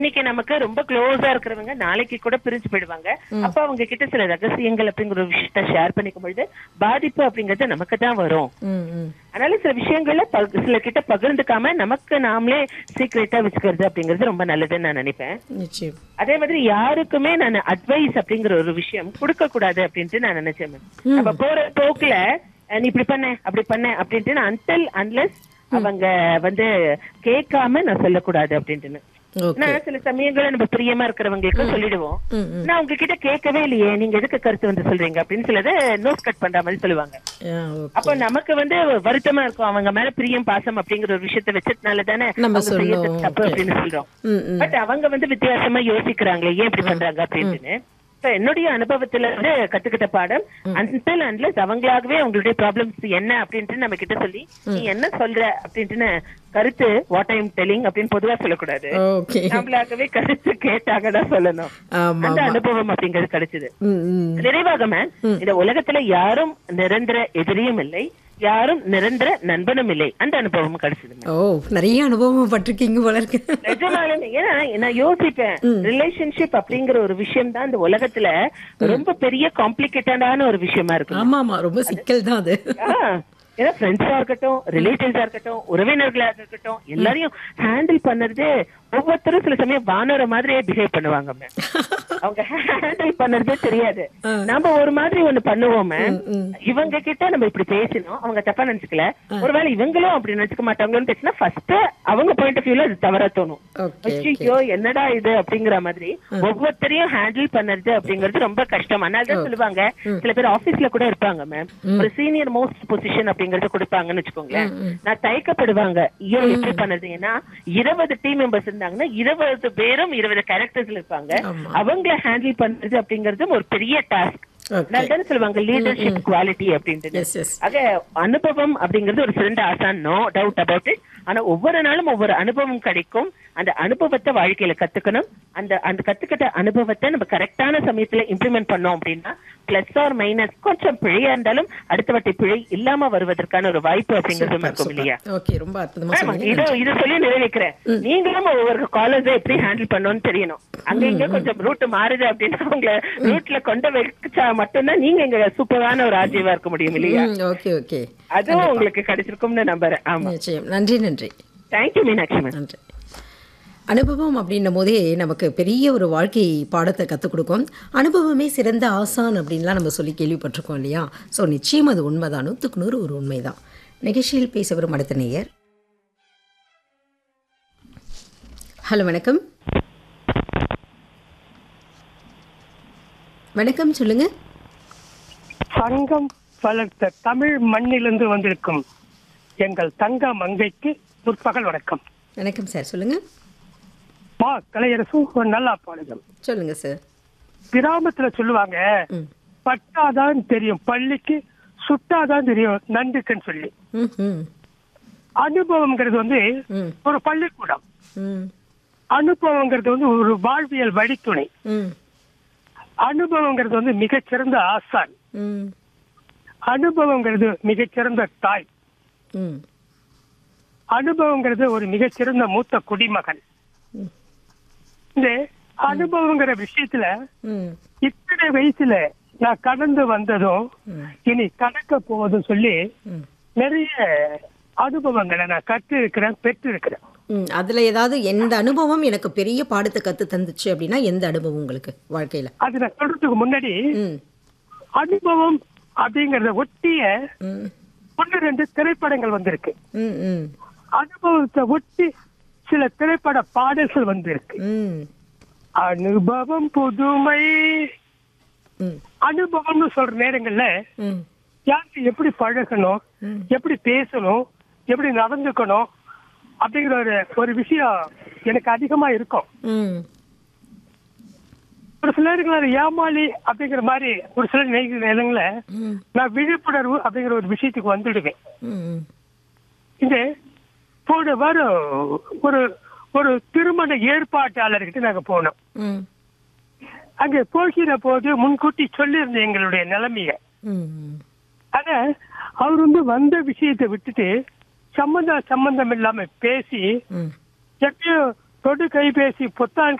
இன்னைக்கு நமக்கு ரொம்ப க்ளோஸா இருக்கிறவங்க நாளைக்கு கூட பிரிஞ்சு போயிடுவாங்க அப்ப அவங்க கிட்ட சில ரகசியங்கள் அப்படிங்கிற ஒரு விஷயத்த ஷேர் பண்ணிக்கும் பொழுது பாதிப்பு அப்படிங்கறது நமக்கு தான் வரும் ம் ம் அதனால சில விஷயங்கள்ல பக- சில கிட்ட பகிர்ந்துக்காம நமக்கு நாமளே சீக்கிரட்டா வச்சுக்கிறது அப்படிங்கிறது ரொம்ப நல்லதுன்னு நான் நினைப்பேன் நிச்சயம் அதே மாதிரி யாருக்குமே நான் அட்வைஸ் அப்படிங்கிற ஒரு விஷயம் கொடுக்க கூடாது அப்படின்ட்டு நான் நினைச்சேன் ma'am. நம்ம போற போக்குல அஹ், நீ இப்படி பண்ண அப்படி பண்ண அப்படின்ட்டு நான் அன்டில் அன்லெஸ் அவங்க வந்து கேட்காம நான் சொல்லக்கூடாது அப்படின்ட்டு ஓகே நான் சில சமயங்கள்ல நம்ம பிரியமா இருக்கிறவங்களுக்கு சொல்லிடுவோம் ம் ம் நான் உங்ககிட்ட கேட்கவே இல்லையே நீங்க எதுக்கு கருத்து வந்து சொல்றீங்க அப்படின்னு சிலது நோஸ் கட் பண்ற மாதிரி சொல்லுவாங்க ஆ, ஓகே அப்ப நமக்கு வந்து வருத்தமா இருக்கும் அவங்க மேல பிரியம் பாசம் அப்படிங்கிற ஒரு விஷயத்த வச்சதுனால தானே நம்ம அவங்க செய்யறது சொல்லுவோம். தப்பு Okay. அப்படின்னு சொல்றோம் ம் ம் பட் அவங்க வந்து வித்தியாசமா யோசிக்கிறாங்களே ஏன் இப்படி பண்றாங்க அப்படின்னு So, என்னுடைய அனுபவத்துல வந்து கத்துக்கிட்ட பாடம் அன்டில் அன்லஸ் அவங்களாகவே அவங்களுடைய ப்ராப்ளம்ஸ் என்ன அப்படின்ட்டு நம்ம கிட்ட சொல்லி நீ என்ன சொல்ற அப்படின்ட்டு கருத்து வாட் ஐம் டெல்லிங் அப்படின்னு பொதுவா சொல்லக்கூடாது ஓகே நம்மளாகவே கருத்து கேட்டாங்க தான் சொல்லணும் ஆமா அந்த அனுபவம் அப்படிங்கிறது கிடைச்சது ம் ம் நிறைவாக மேம் இந்த உலகத்துல யாரும் நிரந்தர எதிரியும் இல்லை யாரும் நிரந்தர நண்பனும் இல்லை அந்த அனுபவம் கிடைச்சது ma'am. ஓ நிறைய அனுபவம் பட்டிருக்கீங்க போல இருக்கு நிஜமாலுமே ஏன்னா நான் யோசிப்பேன் ரிலேஷன்ஷிப் அப்படிங்கிற ஒரு விஷயம் தான் இந்த உலகத்துல ரொம்ப பெரிய காம்ப்ளிகேட்டடான ஒரு விஷயமா இருக்கு ஆமா ஆமா ரொம்ப சிக்கல் தான் அது ஆ, ஏன்னா ஃப்ரெண்ட்ஸா இருக்கட்டும் ரிலேட்டிவ்ஸா இருக்கட்டும் உறவினர்களா இருக்கட்டும் எல்லாரையும் ஹேண்டில் பண்ணுறது ஒவ்வொருத்தரும் சில சமயம் வானர மாதிரியே பிஹேவ் பண்ணுவாங்க ma'am. அவங்க ஹேண்டில் பண்ணறதே தெரியாது நாம ஒரு மாதிரி ஒண்ணு பண்ணுவோமே இவங்க கிட்ட நம்ம இப்படி பேசணும் அவங்க தப்பா நினைச்சுக்கல ஒருவேளை இவங்களும் அப்படி நினைச்சுக்க மாட்டாங்களோன்னு பேசினா ஃபர்ஸ்ட் அவங்க பாயிண்ட் ஆஃப் வியூல அது தவறா தோணும் ஓகே ஐயோ என்னடா இது அப்படிங்கிற மாதிரி ஒவ்வொருத்தரையும் ஹேண்டில் பண்ணறது அப்படிங்கிறது ரொம்ப கஷ்டம் அதனால தான் சொல்லுவாங்க சில பேர் ஆபீஸ்ல கூட இருப்பாங்க மேம் ஒரு சீனியர் மோஸ்ட் பொசிஷன் அப்படிங்கறது கொடுப்பாங்கன்னு வச்சுக்கோங்களேன் நான் தயக்கப்படுவாங்க ஐயோ எப்படி பண்ணது ஏன்னா இருபது டீம் மெம்பர்ஸ் இருந்தாங்கன்னா இருபது பேரும் இருபது கேரக்டர்ஸ்ல இருப்பாங்க அவங்கள ஹேண்டில் பண்றது அப்படிங்கறது ஒரு பெரிய டாஸ்க் ஓகே அதனால தானே சொல்லுவாங்க லீடர்ஷிப் குவாலிட்டி அப்படின்ட்டு எஸ் எஸ் ஆக அனுபவம் அப்படிங்கிறது ஒரு சிறந்த ஆசான் நோ டவுட் அபவுட் இட் ஆனா ஒவ்வொரு நாளும் ஒவ்வொரு அனுபவம் கிடைக்கும் அந்த அனுபவத்தை வாழ்க்கையில கத்துக்கணும் அந்த அந்த கத்துக்கிட்ட அனுபவத்தை நம்ம கரெக்டான சமயத்துல இம்ப்ளிமெண்ட் பண்ணோம் அப்படின்னா பிளஸ் ஆர் மைனஸ் கொஞ்சம் பிழையா இருந்தாலும் அடுத்த வாட்டி பிழை இல்லாம வருவதற்கான ஒரு வாய்ப்பு அப்படிங்கிறது இருக்கும் இல்லையா ஓகே ரொம்ப அற்புதமா ஆமா, சொன்னீங்க இதை இதை சொல்லி நிறைவேக்கிறேன் நீங்களும் ஒவ்வொரு காலேஜை எப்படி ஹேண்டில் பண்ணணும்னு தெரியணும் அங்க இங்க கொஞ்சம் ரூட் மாறுது அப்படின்னா உங்களை ரூட்ல கொண்டு வச்சா மட்டும்தான் நீங்க இங்க சூப்பரான ஒரு ஆஜீவா இருக்க முடியும் இல்லையா ம் ஓகே ஓகே அதுவும் உங்களுக்கு கிடைச்சிருக்கும்னு நம்புறேன் ஆமா நிச்சயம் நன்றி நன்றி தேங்க்யூ மீனாட்சி மேம் நன்றி அனுபவம் அப்படின்னும் போதே நமக்கு பெரிய ஒரு வாழ்க்கை பாடத்தை கற்றுக் கொடுக்கும் அனுபவமே சிறந்த ஆசான் அப்படின்லாம் நம்ம சொல்லி கேள்விப்பட்டிருக்கோம் இல்லையா ஸோ நிச்சயம் அது உண்மைதான் நூற்றுக்கு நூறு ஒரு உண்மைதான் நிகழ்ச்சியில் பேச வரும் அடுத்த நேயர் ஹலோ வணக்கம் வணக்கம் சொல்லுங்க சங்கம் வளர்த்த தமிழ் மண்ணிலிருந்து வந்திருக்கும் எங்கள் தங்க மங்கைக்கு முற்பகல் வணக்கம் வணக்கம் சார் சொல்லுங்க மா கலையரசு ஒரு நல்லா பாடுகம் சொல்லுங்க சார் கிராமத்துல சொல்லுவாங்க ம் பட்டாதான் தெரியும் பள்ளிக்கு சுட்டாதான் தெரியும் நண்டுக்குன்னு சொல்லி ம் ம் அனுபவம்ங்கிறது வந்து ம் ஒரு பள்ளிக்கூடம் ம் அனுபவங்கிறது வந்து ஒரு வாழ்வியல் வழித்துணை ம் அனுபவங்கிறது வந்து மிகச்சிறந்த ஆசான் ம் அனுபவங்கிறது மிகச்சிறந்த தாய் ம் அனுபவங்கிறது ஒரு மிகச்சிறந்த மூத்த குடிமகன் ம். இந்த அனுபவங்கிற விஷயத்துல ம் இத்தனை வயசுல நான் கடந்து வந்ததும் ம். இனி கடக்க போவதும் சொல்லி ம். நிறைய அனுபவங்களை நான் கற்று இருக்கிறேன் பெற்று இருக்கிறேன் ம் அதில் ஏதாவது எந்த அனுபவம் எனக்கு பெரிய பாடத்தை கற்று தந்துச்சு அப்படின்னா எந்த அனுபவம் உங்களுக்கு வாழ்க்கையில் அது நான் சொல்றதுக்கு முன்னாடி ம் அனுபவம் அப்படிங்கறத ஒட்டிய ம் ஒன்று ரெண்டு திரைப்படங்கள் வந்திருக்கு ம் ம் அனுபவத்தை ஒட்டி சில திரைப்பட பாடல்கள் வந்திருக்கு ம் அனுபவம் புதுமை ம் அனுபவம்னு சொல்ற நேரங்கள்ல ம் யாருக்கு எப்படி பழகணும் ம். எப்படி பேசணும் எப்படி நடந்துக்கணும் அப்படிங்கிற ஒரு ஒரு விஷயம் எனக்கு அதிகமா இருக்கும் ம் ஒரு சில நேரங்கள்ல ஏமாளி அப்படிங்கிற மாதிரி ஒரு சில நேர- நேரங்கள்ல ம் நான் விழிப்புணர்வு அப்படிங்கிற ஒரு விஷயத்துக்கு வந்துடுவேன் ம் இந்த போன வாரம் ஒரு ஒரு திருமண ஏற்பாட்டாளர்கிட்ட நாங்க போனோம் ம் அங்க போகிற போது முன்கூட்டி சொல்லியிருந்தேன் எங்களுடைய நிலைமைய ம் ஆனா அவர் வந்து வந்த விஷயத்தை விட்டுட்டு சம்பந்தம் சம்பந்தம் இல்லாம பேசி ம் எப்பயும் தொடு கைபேசி புத்தான்